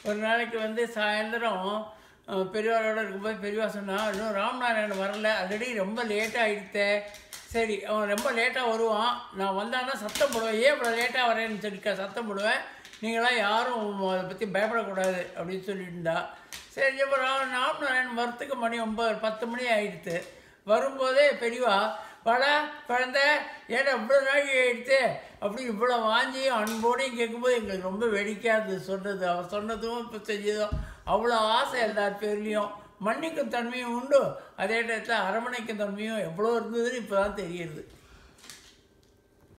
ஒரு நாளைக்கு வந்து சாயந்தரம் அஹ், பெரியவாளோட இருக்கும்போது பெரியவா சொன்னா இன்னும் ராமநாராயணன் வரல ஆல்ரெடி ரொம்ப லேட் ஆகிடுத்தே சரி அவன் ரொம்ப லேட்டாக வருவான் நான் வந்தான்னா சத்தம் போடுவேன் ஏன் இவ்வளோ லேட்டாக வரேன்னு சொல்லி க- சத்தம் போடுவேன் நீங்களாம் யாரும் அதை பற்றி பயப்படக்கூடாது அப்படின்னு சொல்லிட்டு இருந்தா சரி அப்புறம் ராமநாராயணன் வரத்துக்கு மணி ஒம்பது பத்து மணி ஆயிடுத்து வரும்போதே பெரியவா வாடா குழந்த ஏடா இவ்வளோ நாள் ஆயிடுத்து அப்படி இவ்வளோ வாஞ்சியும் அன்போடையும் கேட்கும்போது எங்களுக்கு ரொம்ப வெடிக்காது சொன்னது அவர் சொன்னதும் இப்போ செஞ்சதும் அவ்வளோ ஆசை எல்லார் பேர்லேயும் மன்னிக்கும் தன்மையும் உண்டு அதே நேரத்தில் அரவணைக்கும் தன்மையும் எவ்வளோ இருந்ததுன்னு இப்போ தான் தெரியுது